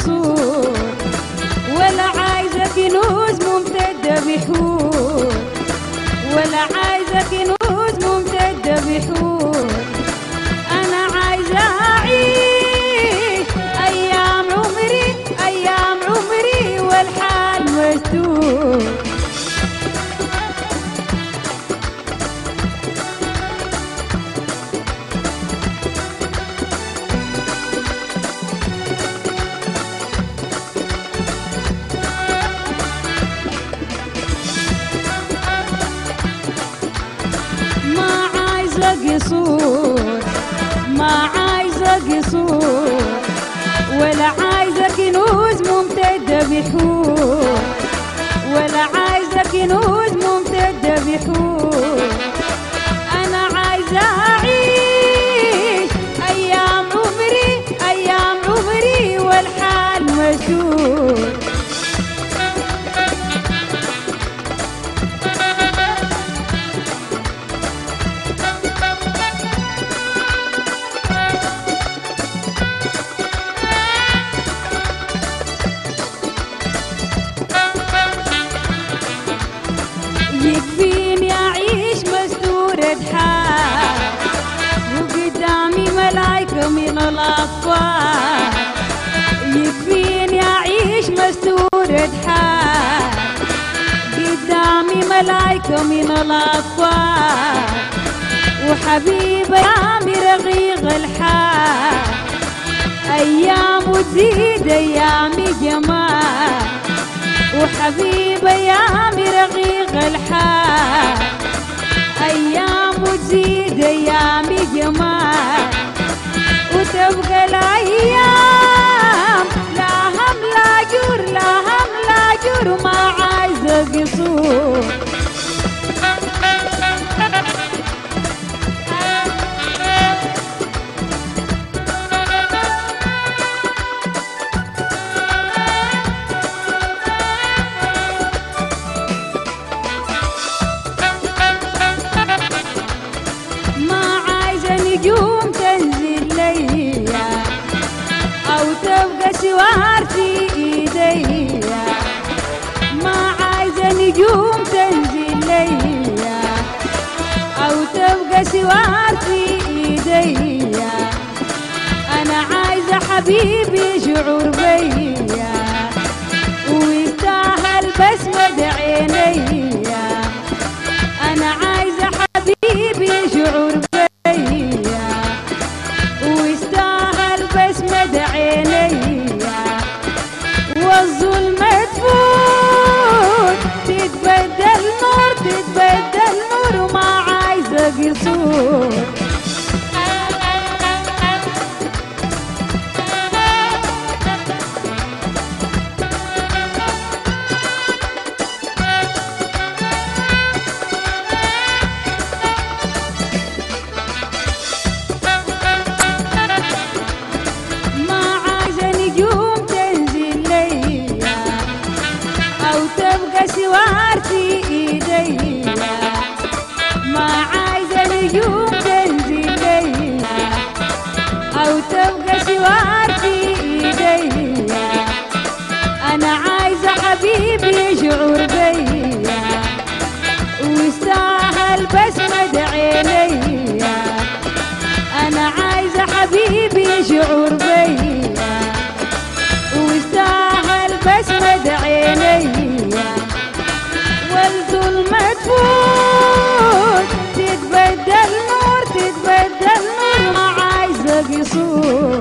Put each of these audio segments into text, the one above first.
قصور ولا عايزة كنوز ممتدة بحور ولا عايزة كنوز ممتدة بحور أنا عايزة أعيش أيام عمري أيام عمري والحال مستور ما عايزة قصور ما عايزة قصور ولا عايزة كنوز ممتدة بحور ولا عايزة كنوز ممتدة بحور أنا عايزة أعيش أيام عمري أيام عمري والحال مشهور يكفيني أعيش مستورة حال وقدامي ملايكة من الأطفال يكفيني أعيش مستورة حال قدامي ملايكة من الأطفال وحبيبي يامي رغيغ الحال أيام وتزيد أيامي جمال وحبيبي أيامي رغيغ الحال أيام وتزيد أيامي جمال وتبقى الأيام لا هم لا جور لا هم لا جور ما عايزة قصور ما عايزة نجوم تنزل ليا أو تبقى سوار في إيديا ما عايزة نجوم تنزل ليا أو تبقى سوار في إيديا أنا عايزة حبيبي يشعر بيا ويستاهل بسمة عينيا أنا عايزة حبيبي يشعر بيا ويستاهل بسمة عينيا والظلمة تفوت تتبدل نور تتبدل نور وما عايزة قصور ما عايزة نجوم تنزل ليا أو تبقى سوار في إيديا ما عايزة نجوم تنزل ليا أو تبقى سوار في إيديا أنا عايزة حبيبي يشعر بيا ويستاهل بسمة عينيا أنا عايزة حبيبي يشعر بيا ويستاهل بسمة عينيا والظلمة تفوت تتبدل نور تتبدل نور ما عايزة قصور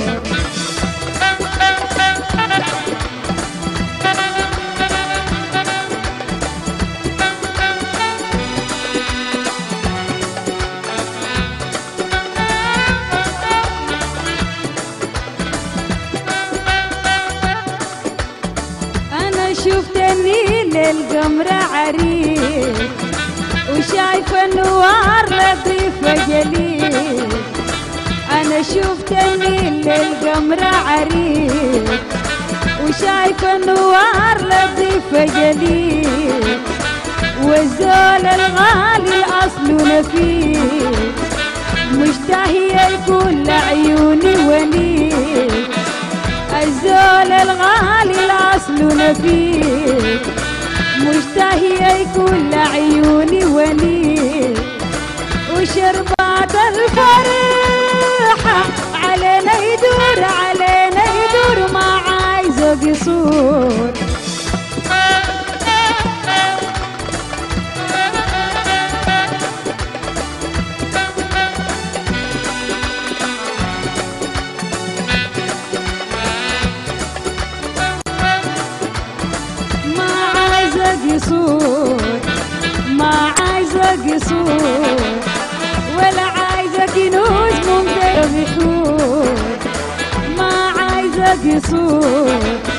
أنا شفت النيل القمر عريض وشايفة النوار لطيفة جليل أنا شفت النيل القمر عريض وشايفة النوار لطيفة جليل والزول الغالي أصله نفيس مشتهية لكل عيوني وليد الزول الغالي الاصل نفيس مشتهية يكون لعيوني ولي وشربات الفرحة علينا يدور علينا يدور ما عايزه قصور ما عايزه قصور ما عايزه قصور ولا عايزه كنوز ممكن بحور ما عايزه قصور